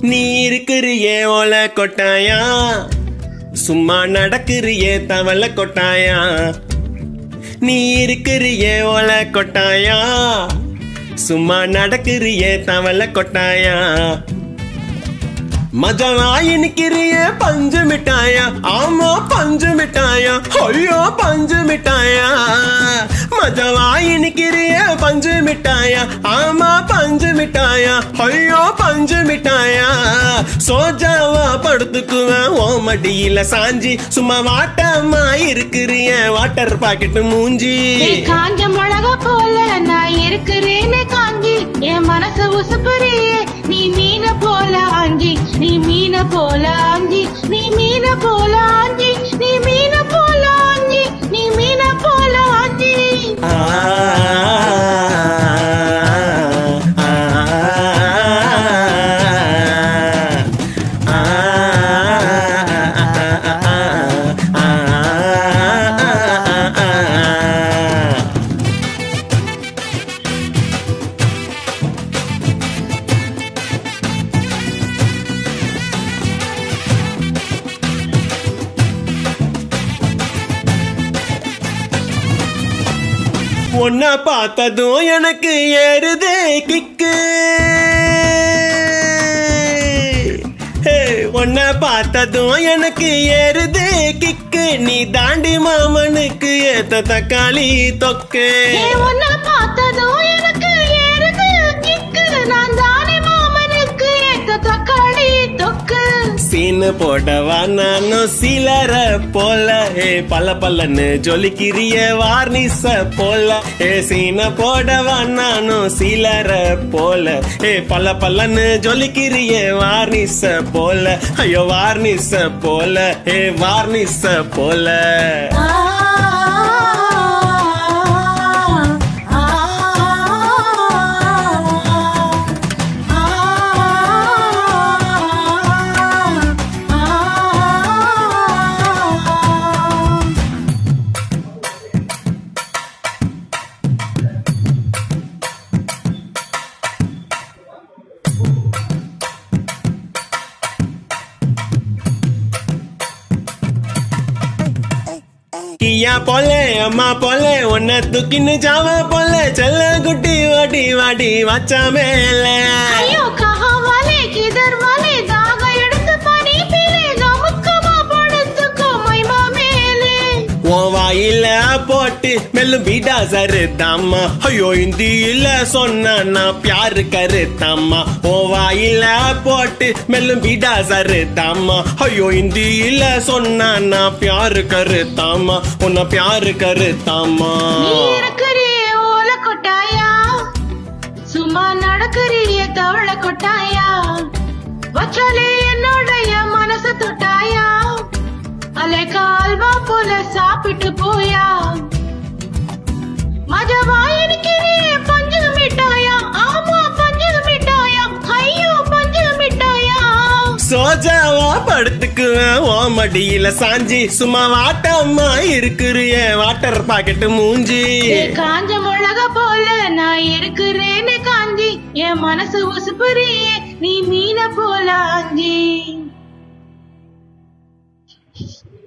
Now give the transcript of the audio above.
நீ இருக்கிறியே ஓல கொட்டாயா சும்மா நடக்கிறியே தவள கொட்டாயா நீ இருக்கிறியே ஓல கொட்டாயா சும்மா நடக்கிறியே தவள கொட்டாயா மஜவாயி நிக்கிறிய பஞ்சு மிட்டாயா ஆமா பஞ்சு மிட்டாயா ஐயோ பஞ்சு மிட்டாயா மஜவாயி நிக்கிறிய பஞ்சு மிட்டாயா ஆமா பஞ்சு மிட்டாயா ஐயோ பஞ்சு மிட்டாயா சோஜாவா படுத்துக்குவேன் ஓ மடியில சாஞ்சி சும்மா வாட்டமா இருக்கிறிய வாட்டர் பாக்கெட் மூஞ்சி ஏய், காஞ்ச மிளகா போல நான் இருக்கிறேன்னு காஞ்சி என் மனச உசுப்புறியே நீ மீன போல ஆஞ்சி நீ மீன போல ஆஞ்சி நீ மீன போல ஆஞ்சி நீ மீன போல ஆஞ்சி நீ மீன போல ஆஞ்சி ஆ, ஆ, ஆ, ஆ உன்னை பார்த்ததும் எனக்கு ஏறுதே கிக்கு ஹே, உன்னை பார்த்ததும் எனக்கு ஏறுதே கிக்கு நீ தாண்டி மாமனுக்கு ஏத்த தக்காளி தொக்கு ஏ உன்னை பார்த்ததும் எனக்கு ஏறுது கிக்கு நான் தானே மாமனுக்கு ஏத்த தக்காளி தொக்கு சீனு போடவா நானும் சிலர போல ஏ பல பல்லன்னு ஜொலிக்கிறிய வார்னிச போல ஏ சீன போடவா நானும் சிலர போல ஏ பல பல்லன்னு ஜொலிக்கிறிய வார்னிச போல ஐயோ வார்னிச போல ஏ வார்னிச போல ஆ, ஆ, ஆ, ஆ. கியா போல அம்மா போல உன்னை தூக்கின்னு ஜாவ போல செல்ல குட்டி வாடி வாடி வச்சா மேல ஐயோ கஹா வாலே கிதர் வாலே தாக எடுத்து பனி பீலே கமுக்கமா படுத்துக்கோ மைமா மேலே உன் வாயில போட்டு மெல்லும் பீடா சரு தாமா ஐயோ இந்தியில சொன்னா நான் பியாரு கரு தாமா உன் வாயில போட்டு மெல்லும் பீடா சரு தாமா ஐயோ இந்தியில சொன்னா நான் பியாரு கரு தாமா உன்னை பியாரு கரு தாமா நீ இருக்கிறியே ஓல கொட்டாயா சும்மா நடக்கிறியே தவள கொட்டாயா வச்சாலே என்னுடைய மனசு தொட்டாயா அலைக்க அல்வா போல சாப்பிட்டு போயா மஜவா இருக்கிறியே பஞ்சு மிட்டாயா ஆமா பஞ்சு மிட்டாயா ஐயோ பஞ்சு மிட்டாயா சோஜாவா படுத்துக்குவேன் ஓ மடியில சாஞ்சி சும்மா வாட்டம்மா இருக்கிறிய வாட்டர் பாக்கெட் மூஞ்சி ஏ காஞ்ச மிளகா போல நான் இருக்கிறேன்னு காஞ்சி என் மனசு உசுப்புறியே நீ மீன போல ஆஞ்சி